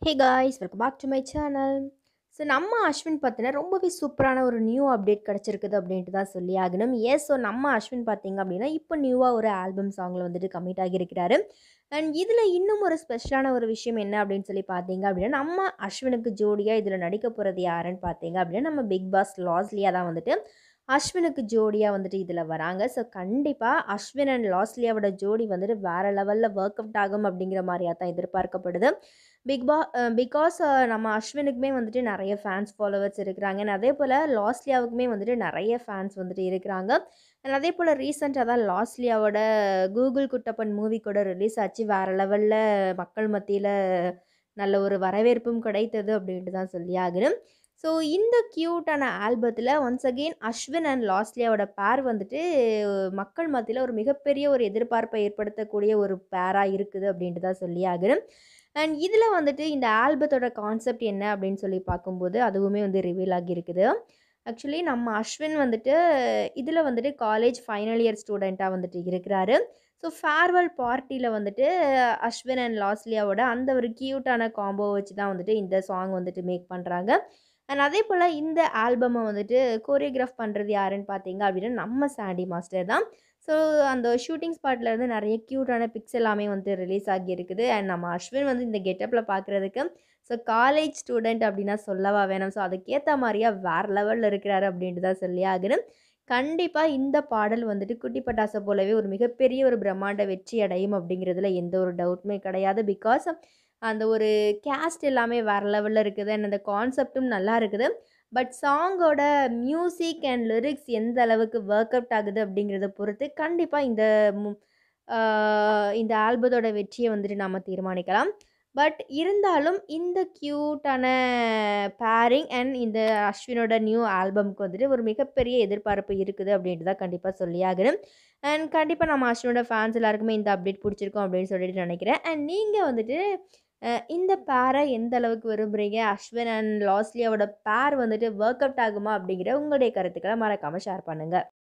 hey guys welcome back to my channel so நம்ம அஸ்வின் பார்த்தீங்கன்னா ரொம்பவே சூப்பரான ஒரு நியூ அப்டேட் கிடச்சிருக்குது அப்படின்ட்டு தான் சொல்லி ஆகணும் ஏஸ் ஸோ நம்ம அஸ்வின் பார்த்தீங்க அப்படின்னா இப்போ நியூவாக ஒரு ஆல்பம் சாங்கில் வந்துட்டு கமிட் ஆகியிருக்கிறாரு அண்ட் இதில் இன்னும் ஒரு ஸ்பெஷலான ஒரு விஷயம் என்ன அப்படின்னு சொல்லி பார்த்தீங்க அப்படின்னா நம்ம அஸ்வினுக்கு ஜோடியாக இதில் நடிக்க போகிறது யாருன்னு பார்த்தீங்க அப்படின்னா நம்ம பிக் பாஸ் லாஸ்லியாக தான் வந்துட்டு அஸ்வினுக்கு ஜோடியாக வந்துட்டு இதில் வராங்க ஸோ கண்டிப்பாக அஸ்வின் அண்ட் லாஸ்லியாவோட ஜோடி வந்துட்டு வேறு லெவலில் ஒர்க் அவுட் ஆகும் அப்படிங்கிற மாதிரியாக தான் எதிர்பார்க்கப்படுது பிக் பா பிகாஸ் நம்ம அஸ்வினுக்குமே வந்துட்டு நிறைய ஃபேன்ஸ் ஃபாலோவர்ஸ் இருக்கிறாங்க and அதே போல் லாஸ்லியாவுக்குமே வந்துட்டு நிறைய ஃபேன்ஸ் வந்துட்டு இருக்கிறாங்க and அதே போல் ரீசெண்டாக தான் லாஸ்லியாவோட கூகுள் குட்டப்பன் மூவி கூட ரிலீஸ் ஆச்சு வேறு லெவலில் மக்கள் மத்தியில் நல்ல ஒரு வரவேற்பும் கிடைத்தது அப்படின்ட்டு தான் சொல்லி ஆகணும் ஸோ இந்த க்யூட்டான ஆல்பத்தில் ஒன்ஸ் அகெயின் அஸ்வின் அண்ட் லாஸ்லியாவோட பேர் வந்துட்டு மக்கள் மத்தியில் ஒரு மிகப்பெரிய ஒரு எதிர்பார்ப்பை ஏற்படுத்தக்கூடிய ஒரு பேராக இருக்குது அப்படின்ட்டு தான் சொல்லி ஆகணும் அண்ட் இதில் வந்துட்டு இந்த ஆல்பத்தோட கான்செப்ட் என்ன அப்படின்னு சொல்லி பார்க்கும்போது அதுவுமே வந்து ரிவீல் ஆகியிருக்குது ஆக்சுவலி நம்ம அஸ்வின் வந்துட்டு இதில் வந்துட்டு காலேஜ் ஃபைனல் இயர் ஸ்டூடெண்ட்டாக வந்துட்டு இருக்கிறாரு ஸோ ஃபேர்வெல் பார்ட்டியில் வந்துட்டு அஸ்வின் அண்ட் லாஸ்லியாவோட அந்த ஒரு க்யூட்டான காம்போ வச்சு தான் வந்துட்டு இந்த சாங் வந்துட்டு மேக் பண்ணுறாங்க அண்ட் அதே போல் இந்த ஆல்பமை வந்துட்டு கோரியோகிராஃப் பண்ணுறது யாருன்னு பார்த்தீங்க அப்படின்னா நம்ம சாண்டி மாஸ்டர் தான் ஸோ அந்த ஷூட்டிங் ஸ்பாட்டில் இருந்து நிறைய க்யூட்டான பிக்ஸ் எல்லாமே வந்து ரிலீஸ் ஆகியிருக்குது அண்ட் நம்ம அஸ்வின் வந்து இந்த கெட்டப்பில் பார்க்குறதுக்கு ஸோ காலேஜ் ஸ்டூடெண்ட் அப்படின்னா சொல்லவா வேணும் ஸோ அதுக்கேற்ற மாதிரியா வேறு லெவலில் இருக்கிறாரு அப்படின்ட்டு தான் சொல்லி ஆகணும் கண்டிப்பாக இந்த பாடல் வந்துட்டு குட்டி பட்டாசை போலவே ஒரு மிகப்பெரிய ஒரு பிரம்மாண்ட வெற்றி அடையும் அப்படிங்கிறதுல எந்த ஒரு டவுட்டுமே கிடையாது பிகாஸ் அந்த ஒரு கேஸ்ட் எல்லாமே வேறு லெவலில் இருக்குது அண்ட் அந்த கான்செப்டும் நல்லா இருக்குது பட் சாங்கோட மியூசிக் அண்ட் லிரிக்ஸ் எந்த அளவுக்கு ஒர்க் அவுட் ஆகுது அப்படிங்கிறத பொறுத்து கண்டிப்பாக இந்த மு- ஆஹ் இந்த ஆல்பத்தோட வெற்றியை வந்துட்டு நாம் தீர்மானிக்கலாம் பட் இருந்தாலும் இந்த க்யூட்டான பேரிங் அண்ட் இந்த அஸ்வினோட நியூ ஆல்பம்க்கு வந்துட்டு ஒரு மிகப்பெரிய எதிர்பார்ப்பு இருக்குது அப்படின்ட்டு தான் கண்டிப்பாக சொல்லியாகணும் அண்ட் கண்டிப்பாக நம்ம அஸ்வினோட ஃபேன்ஸ் எல்லாருக்குமே இந்த அப்டேட் பிடிச்சிருக்கும் அப்படின்னு சொல்லிட்டு நினைக்கிறேன் அண்ட் நீங்கள் வந்துட்டு அஹ் இந்த பேரை எந்த அளவுக்கு விரும்புகிறீங்க அஸ்வின் அண்ட் லாஸ்லியாவோட பேர் வந்துட்டு ஒர்க் அவுட் ஆகுமா அப்படிங்கிற உங்களுடைய கருத்துக்களை மறக்காமல் ஷேர் பண்ணுங்கள்